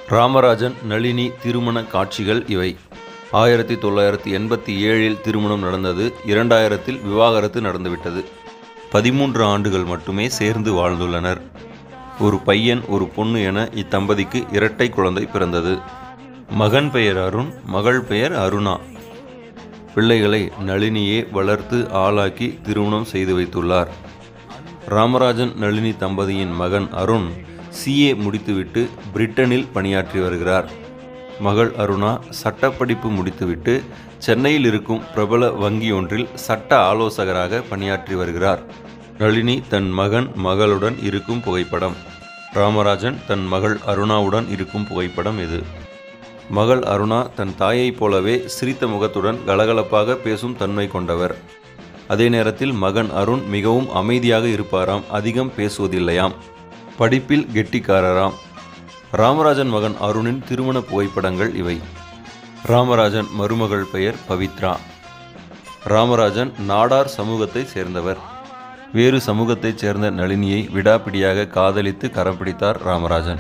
ராமராஜன் நளினி திருமண காட்சிகள் இவை ஆயிரத்தி தொள்ளாயிரத்தி எண்பத்தி ஏழில் திருமணம் நடந்தது இரண்டாயிரத்தில் விவாகரத்து நடந்துவிட்டது பதிமூன்று ஆண்டுகள் மட்டுமே சேர்ந்து வாழ்ந்துள்ளனர் ஒரு பையன் ஒரு பொண்ணு என இத்தம்பதிக்கு இரட்டை குழந்தை பிறந்தது மகன் பெயர் அருண் மகள் பெயர் அருணா பிள்ளைகளை நளினியே வளர்த்து ஆளாக்கி திருமணம் செய்து வைத்துள்ளார் ராமராஜன் நளினி தம்பதியின் மகன் அருண் சிஏ முடித்துவிட்டு பிரிட்டனில் பணியாற்றி வருகிறார் மகள் அருணா சட்டப்படிப்பு முடித்துவிட்டு சென்னையில் இருக்கும் பிரபல வங்கி ஒன்றில் சட்ட ஆலோசகராக பணியாற்றி வருகிறார் நளினி தன் மகன் மகளுடன் இருக்கும் புகைப்படம் ராமராஜன் தன் மகள் அருணாவுடன் இருக்கும் புகைப்படம் இது மகள் அருணா தன் தாயைப் போலவே சிரித்த முகத்துடன் கலகலப்பாக பேசும் தன்மை கொண்டவர் அதே நேரத்தில் மகன் அருண் மிகவும் அமைதியாக இருப்பாராம் அதிகம் பேசுவதில்லையாம் படிப்பில் கெட்டிக்காரராம் ராமராஜன் மகன் அருணின் திருமண புகைப்படங்கள் இவை ராமராஜன் மருமகள் பெயர் பவித்ரா ராமராஜன் நாடார் சமூகத்தை சேர்ந்தவர் வேறு சமூகத்தைச் சேர்ந்த நளினியை விடாப்பிடியாக காதலித்து கரம் பிடித்தார் ராமராஜன்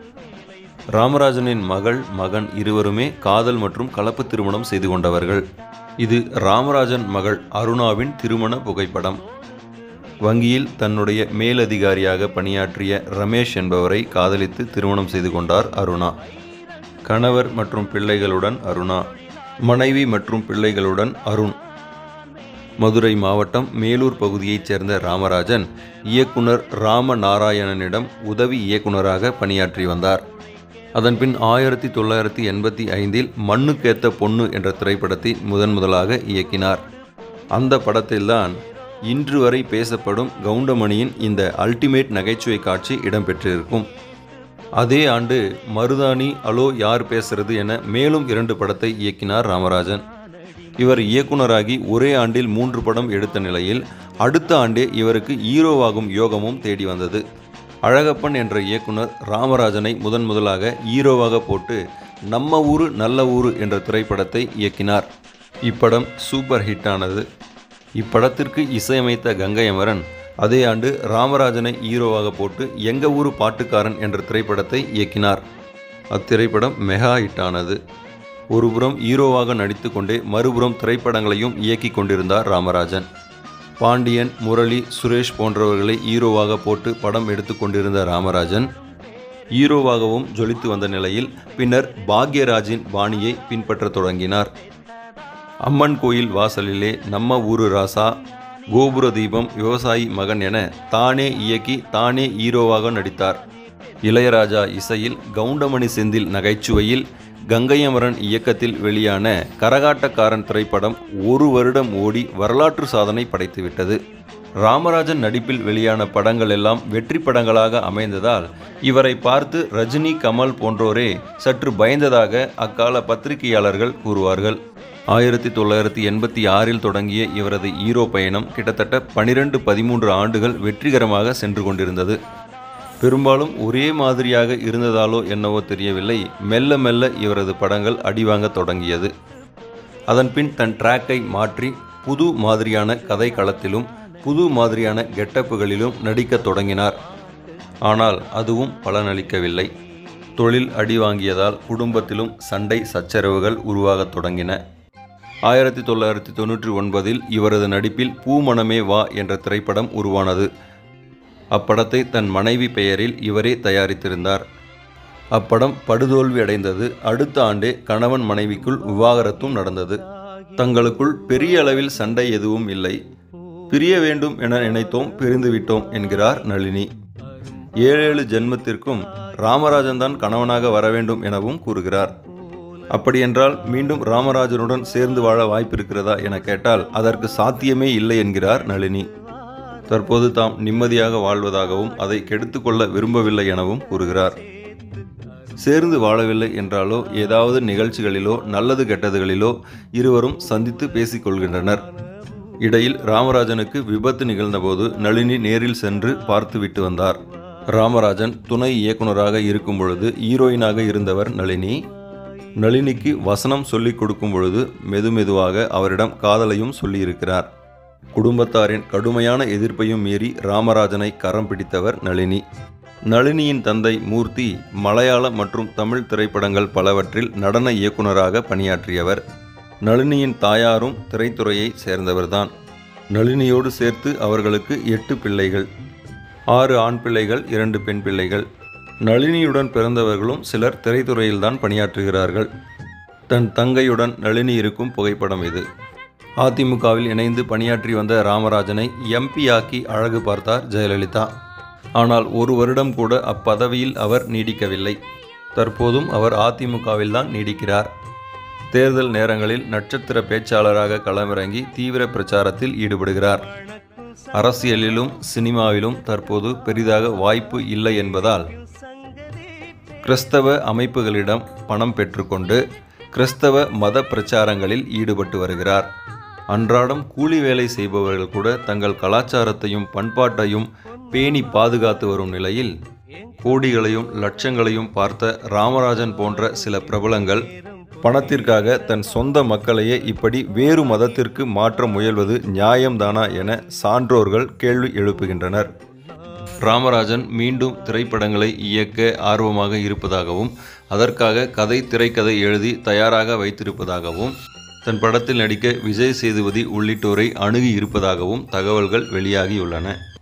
ராமராஜனின் மகள் மகன் இருவருமே காதல் மற்றும் கலப்பு திருமணம் செய்து கொண்டவர்கள் இது ராமராஜன் மகள் அருணாவின் திருமண புகைப்படம் வங்கியில் தன்னுடைய மேலதிகாரியாக பணியாற்றிய ரமேஷ் என்பவரை காதலித்து திருமணம் செய்து கொண்டார் அருணா கணவர் மற்றும் பிள்ளைகளுடன் அருணா மனைவி மற்றும் பிள்ளைகளுடன் அருண் மதுரை மாவட்டம் மேலூர் பகுதியைச் சேர்ந்த ராமராஜன் இயக்குனர் ராமநாராயணனிடம் உதவி இயக்குனராக பணியாற்றி வந்தார் அதன்பின் ஆயிரத்தி தொள்ளாயிரத்தி எண்பத்தி ஐந்தில் மண்ணுக்கேத்த பொண்ணு என்ற திரைப்படத்தை முதன் முதலாக இயக்கினார் அந்த படத்தில்தான் இன்று வரை பேசப்படும் கவுண்டமணியின் இந்த அல்டிமேட் நகைச்சுவை காட்சி இடம்பெற்றிருக்கும் அதே ஆண்டு மருதாணி அலோ யார் பேசுறது என மேலும் இரண்டு படத்தை இயக்கினார் ராமராஜன் இவர் இயக்குனராகி ஒரே ஆண்டில் மூன்று படம் எடுத்த நிலையில் அடுத்த ஆண்டே இவருக்கு ஹீரோவாகும் யோகமும் தேடி வந்தது அழகப்பன் என்ற இயக்குனர் ராமராஜனை முதன் முதலாக ஹீரோவாக போட்டு நம்ம ஊரு நல்ல ஊரு என்ற திரைப்படத்தை இயக்கினார் இப்படம் சூப்பர் ஹிட் ஆனது இப்படத்திற்கு இசையமைத்த கங்கை அமரன் அதே ஆண்டு ராமராஜனை ஹீரோவாக போட்டு எங்க ஊரு பாட்டுக்காரன் என்ற திரைப்படத்தை இயக்கினார் அத்திரைப்படம் மெகா ஹிட் ஆனது ஒருபுறம் ஹீரோவாக நடித்துக்கொண்டே மறுபுறம் திரைப்படங்களையும் இயக்கிக் கொண்டிருந்தார் ராமராஜன் பாண்டியன் முரளி சுரேஷ் போன்றவர்களை ஹீரோவாக போட்டு படம் எடுத்து கொண்டிருந்த ராமராஜன் ஹீரோவாகவும் ஜொலித்து வந்த நிலையில் பின்னர் பாக்யராஜின் பாணியை பின்பற்றத் தொடங்கினார் அம்மன் கோயில் வாசலிலே நம்ம ஊரு ராசா கோபுர தீபம் விவசாயி மகன் என தானே இயக்கி தானே ஹீரோவாக நடித்தார் இளையராஜா இசையில் கவுண்டமணி செந்தில் நகைச்சுவையில் கங்கையமரன் இயக்கத்தில் வெளியான கரகாட்டக்காரன் திரைப்படம் ஒரு வருடம் ஓடி வரலாற்று சாதனை படைத்துவிட்டது ராமராஜன் நடிப்பில் வெளியான படங்கள் எல்லாம் வெற்றி படங்களாக அமைந்ததால் இவரை பார்த்து ரஜினி கமல் போன்றோரே சற்று பயந்ததாக அக்கால பத்திரிகையாளர்கள் கூறுவார்கள் ஆயிரத்தி தொள்ளாயிரத்தி எண்பத்தி ஆறில் தொடங்கிய இவரது ஹீரோ பயணம் கிட்டத்தட்ட பனிரெண்டு பதிமூன்று ஆண்டுகள் வெற்றிகரமாக சென்று கொண்டிருந்தது பெரும்பாலும் ஒரே மாதிரியாக இருந்ததாலோ என்னவோ தெரியவில்லை மெல்ல மெல்ல இவரது படங்கள் அடிவாங்க தொடங்கியது அதன்பின் தன் ட்ராக்கை மாற்றி புது மாதிரியான கதை களத்திலும் புது மாதிரியான கெட்டப்புகளிலும் நடிக்கத் தொடங்கினார் ஆனால் அதுவும் பலனளிக்கவில்லை தொழில் அடி வாங்கியதால் குடும்பத்திலும் சண்டை சச்சரவுகள் உருவாகத் தொடங்கின ஆயிரத்தி தொள்ளாயிரத்தி தொண்ணூற்றி ஒன்பதில் இவரது நடிப்பில் பூமணமே வா என்ற திரைப்படம் உருவானது அப்படத்தை தன் மனைவி பெயரில் இவரே தயாரித்திருந்தார் அப்படம் படுதோல்வி அடைந்தது அடுத்த ஆண்டே கணவன் மனைவிக்குள் விவாகரத்தும் நடந்தது தங்களுக்குள் பெரிய அளவில் சண்டை எதுவும் இல்லை பிரிய வேண்டும் என நினைத்தோம் பிரிந்துவிட்டோம் என்கிறார் நளினி ஏழேழு ஜென்மத்திற்கும் ராமராஜன் தான் கணவனாக வர வேண்டும் எனவும் கூறுகிறார் அப்படியென்றால் மீண்டும் ராமராஜனுடன் சேர்ந்து வாழ வாய்ப்பிருக்கிறதா என கேட்டால் அதற்கு சாத்தியமே இல்லை என்கிறார் நளினி தற்போது தாம் நிம்மதியாக வாழ்வதாகவும் அதை கெடுத்துக்கொள்ள விரும்பவில்லை எனவும் கூறுகிறார் சேர்ந்து வாழவில்லை என்றாலோ ஏதாவது நிகழ்ச்சிகளிலோ நல்லது கெட்டதுகளிலோ இருவரும் சந்தித்து பேசிக்கொள்கின்றனர் இடையில் ராமராஜனுக்கு விபத்து நிகழ்ந்தபோது நளினி நேரில் சென்று பார்த்துவிட்டு வந்தார் ராமராஜன் துணை இயக்குனராக இருக்கும் பொழுது ஹீரோயினாக இருந்தவர் நளினி நளினிக்கு வசனம் சொல்லிக் கொடுக்கும் பொழுது மெதுமெதுவாக அவரிடம் காதலையும் சொல்லியிருக்கிறார் குடும்பத்தாரின் கடுமையான எதிர்ப்பையும் மீறி ராமராஜனை கரம் பிடித்தவர் நளினி நளினியின் தந்தை மூர்த்தி மலையாள மற்றும் தமிழ் திரைப்படங்கள் பலவற்றில் நடன இயக்குனராக பணியாற்றியவர் நளினியின் தாயாரும் திரைத்துறையை சேர்ந்தவர்தான் நளினியோடு சேர்த்து அவர்களுக்கு எட்டு பிள்ளைகள் ஆறு ஆண் பிள்ளைகள் இரண்டு பெண் பிள்ளைகள் நளினியுடன் பிறந்தவர்களும் சிலர் திரைத்துறையில்தான் பணியாற்றுகிறார்கள் தன் தங்கையுடன் நளினி இருக்கும் புகைப்படம் இது அதிமுகவில் இணைந்து பணியாற்றி வந்த ராமராஜனை எம்பி ஆக்கி அழகு பார்த்தார் ஜெயலலிதா ஆனால் ஒரு வருடம் கூட அப்பதவியில் அவர் நீடிக்கவில்லை தற்போதும் அவர் அதிமுகவில் தான் நீடிக்கிறார் தேர்தல் நேரங்களில் நட்சத்திர பேச்சாளராக களமிறங்கி தீவிர பிரச்சாரத்தில் ஈடுபடுகிறார் அரசியலிலும் சினிமாவிலும் தற்போது பெரிதாக வாய்ப்பு இல்லை என்பதால் கிறிஸ்தவ அமைப்புகளிடம் பணம் பெற்றுக்கொண்டு கிறிஸ்தவ மத பிரச்சாரங்களில் ஈடுபட்டு வருகிறார் அன்றாடம் கூலி வேலை செய்பவர்கள் கூட தங்கள் கலாச்சாரத்தையும் பண்பாட்டையும் பேணி பாதுகாத்து வரும் நிலையில் கோடிகளையும் லட்சங்களையும் பார்த்த ராமராஜன் போன்ற சில பிரபலங்கள் பணத்திற்காக தன் சொந்த மக்களையே இப்படி வேறு மதத்திற்கு மாற்ற முயல்வது நியாயம்தானா என சான்றோர்கள் கேள்வி எழுப்புகின்றனர் ராமராஜன் மீண்டும் திரைப்படங்களை இயக்க ஆர்வமாக இருப்பதாகவும் அதற்காக கதை திரைக்கதை எழுதி தயாராக வைத்திருப்பதாகவும் தன் படத்தில் நடிக்க விஜய் சேதுபதி உள்ளிட்டோரை அணுகி இருப்பதாகவும் தகவல்கள் வெளியாகியுள்ளன